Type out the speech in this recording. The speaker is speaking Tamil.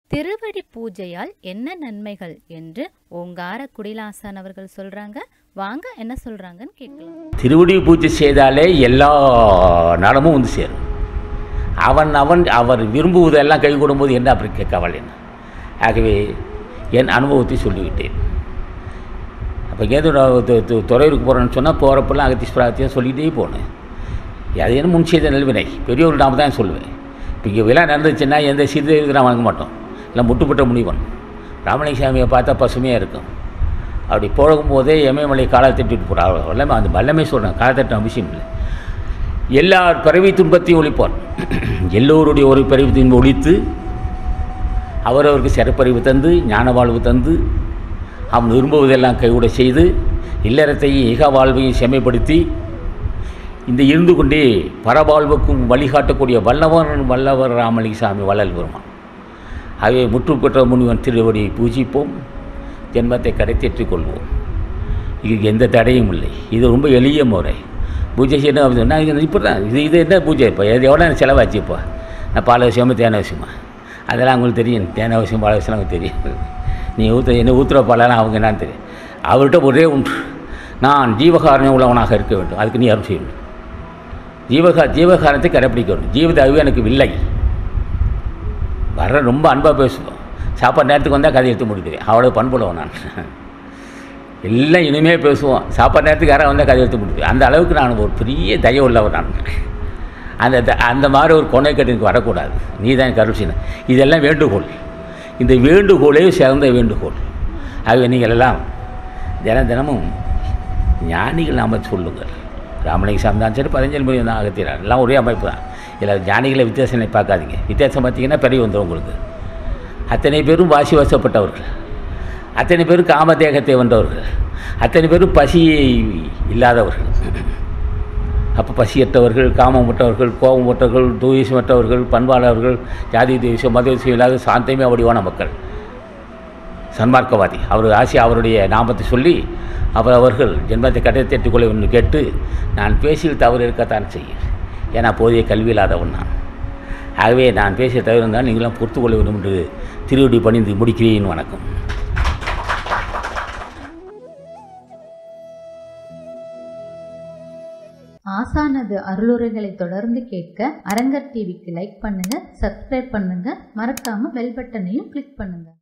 திருவடி பூஜையால் என்ன நன்மைகள் என்று ஓங்கார குடிலாசன் அவர்கள் சொல்றாங்க வாங்க என்ன சொல்றாங்கன்னு கேட்கலாம் திருவடி பூஜை செய்தாலே எல்லா நலமும் வந்து சேரும் அவன் அவன் அவர் விரும்புவதெல்லாம் கை கொடும்போது என்ன அப்படி கேட்க கவலை என்ன ஆகவே என் அனுபவத்தை சொல்லிவிட்டேன் அப்போ ஏதோ நான் து- து- துறையூருக்கு போகிறேன்னு சொன்னால் போகிறப்பெல்லாம் அகத்தீஸ்வராகத்தையும் சொல்லிகிட்டே போனேன் அது என்ன முன் செய்த நல்வினை பெரியவர் நாம தான் சொல்லுவேன் இப்போ இங்கே விழா நடந்துச்சுன்னா எந்த சீர்திருத்தத்தை நான் வணங்க மாட்டோம் இல்லை முட்டுப்பட்ட முனிவன் ராமலிங்க சாமியை பார்த்தா பசுமையாக இருக்கும் அப்படி போகும்போதே எமயமலை காலை தட்டிட்டு போகிறார் எல்லாமே அந்த வல்லமே சொல்கிறேன் காலை தட்ட அவசியம் இல்லை எல்லார் பிறவி துன்பத்தையும் ஒழிப்பார் எல்லோருடைய ஒரு பிறவி துன்பம் ஒழித்து அவரவருக்கு சிறப்பறிவு தந்து ஞான வாழ்வு தந்து அவன் விரும்புவதெல்லாம் கைவிட செய்து இல்லறத்தையும் இக வாழ்வையும் செம்மைப்படுத்தி இந்த இருந்து கொண்டே பரவாழ்வுக்கும் வழிகாட்டக்கூடிய வல்லவன் வல்லவர் ராமலிங்கசாமி வள்ளல் பெருமான் ஆகவே முற்று பெற்ற முனிவன் திருவடியை பூஜிப்போம் ஜென்மத்தை கரைத்தேற்றிக் கொள்வோம் இதுக்கு எந்த தடையும் இல்லை இது ரொம்ப எளிய முறை பூஜை செய்யணும் அப்படின்னு சொன்னால் இப்போ தான் இது இது என்ன பூஜை இப்போ இது எவ்வளோ செலவாச்சு இப்போ நான் பால் விஷயமா தேன விஷயமா அதெல்லாம் அவங்களுக்கு தெரியும் தேன விஷயம் பால் விஷயம் அவங்களுக்கு தெரியும் நீ ஊற்ற என்ன ஊற்றுற பாலெல்லாம் அவங்க என்னன்னு தெரியும் அவர்கிட்ட ஒரே ஒன்று நான் ஜீவகாரணம் உள்ளவனாக இருக்க வேண்டும் அதுக்கு நீ அருள் செய்யணும் ஜீவகா ஜீவகாரணத்தை கடைப்பிடிக்க வேண்டும் ஜீவித அறிவு எனக்கு இல்லை வர ரொம்ப அன்பாக பேசுவோம் சாப்பாடு நேரத்துக்கு வந்தால் கதை எடுத்து முடிக்கிறேன் அவ்வளோ பண்புள்ளவன் நான் எல்லாம் இனிமையாக பேசுவோம் சாப்பாடு நேரத்துக்கு யாராவது வந்தால் கதை எடுத்து முடிக்கிறேன் அந்த அளவுக்கு நான் ஒரு பெரிய தய உள்ளவர் நான் அந்த த- அந்த மாதிரி ஒரு கொனைக்கட்டு எனக்கு வரக்கூடாது நீ தான் எனக்கு அருள் செய்யணும் இதெல்லாம் வேண்டுகோள் இந்த வேண்டுகோளே சிறந்த வேண்டுகோள் ஆகவே நீங்கள் எல்லாம் தினம் தினமும் ஞானிகள் நாம சொல்லுங்கள் ராமலிங்க சாமி தான் சரி பதினஞ்சு மணி தான் அகத்திறார் எல்லாம் ஒரே அமைப்பு தான் இதில் ஞானிகளை வித்தியாசம் பார்க்காதீங்க வித்தியாசம் பார்த்தீங்கன்னா பெரிய வந்துடும் உங்களுக்கு அத்தனை பேரும் வாசி வசப்பட்டவர்கள் அத்தனை பேரும் காமதேகத்தை வென்றவர்கள் அத்தனை பேரும் பசியை இல்லாதவர்கள் அப்போ பசியற்றவர்கள் காமமற்றவர்கள் கோபமற்றவர்கள் தூயசமற்றவர்கள் பண்பாளர்கள் ஜாதி தேசம் மத தேசம் இல்லாத சாந்தமே வடிவான மக்கள் சன்மார்க்கவாதி அவர் ஆசி அவருடைய நாமத்தை சொல்லி அவர் அவர்கள் ஜென்மத்தை கட்டத்தை கொள்ள என்று கேட்டு நான் பேசியில் தவறு இருக்கத்தான் செய்யும் ஏன்னா போதிய கல்வி இல்லாதவன் நான் ஆகவே நான் பேசிய தவறு இருந்தால் நீங்களாம் பொறுத்து கொள்ள வேண்டும் என்று திருவடி பணிந்து முடிக்கிறேன் வணக்கம் ஆசானது அருளுரைகளை தொடர்ந்து கேட்க அரங்கர் டிவிக்கு லைக் பண்ணுங்க சப்ஸ்கிரைப் பண்ணுங்க மறக்காம பெல் பட்டனையும் கிளிக் பண்ணுங்க